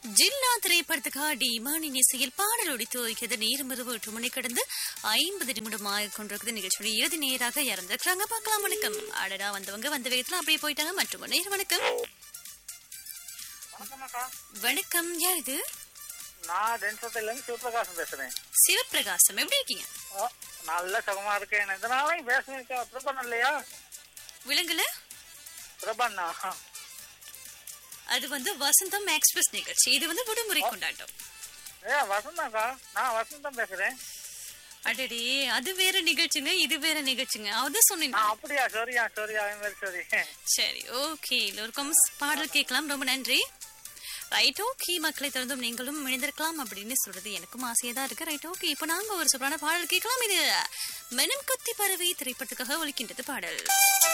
ஜில்லா திரைப்படத்துக்காக டி இமானின் இசையில் பாடல் ஒடித்து வைக்கிறது நேரம் இரவு எட்டு மணி கடந்து ஐம்பது நிமிடம் ஆகி கொண்டிருக்கிறது நிகழ்ச்சியோட இறுதி நேராக இறந்திருக்கிறாங்க பார்க்கலாம் வணக்கம் அடடா வந்தவங்க வந்த வேகத்துல அப்படியே போயிட்டாங்க மற்றும் நேரம் வணக்கம் வணக்கம் அக்கா வணக்கம் யார் இது நான் டென்சத்துல இருந்து சிவபிரகாசம் பேசுறேன் சிவபிரகாசம் எப்படி இருக்கீங்க ஓ, நல்ல சுகமா இருக்கேன் இந்த நாளையும் பேசுனேன் பிரபன் இல்லையா விலங்குல பிரபண்ணா அது வந்து வசந்தம் எக்ஸ்பிரஸ் நிகழ்ச்சி இது வந்து விடுமுறை கொண்டாட்டம் ஏ வசந்தாக்கா நான் வசந்தம் பேசுறேன் அடடே அது வேற நிகழ்ச்சிங்க இது வேற நிகழ்ச்சிங்க அதான் சொன்னேன் ஆ, அப்படியா சரியா சரியா அது மாதிரி சரி சரி ஓகே எல்லோருக்கும் பாடல் கேட்கலாம் ரொம்ப நன்றி ரைட் ஓகே மக்களை திறந்தும் நீங்களும் இணைந்திருக்கலாம் அப்படின்னு சொல்றது எனக்கும் ஆசையா தான் இருக்கு ரைட் ஓகே இப்போ நாங்க ஒரு சூப்பரான பாடல் கேட்கலாம் இது மெனம் கத்தி பறவை திரைப்படத்துக்காக ஒலிக்கின்றது பாடல்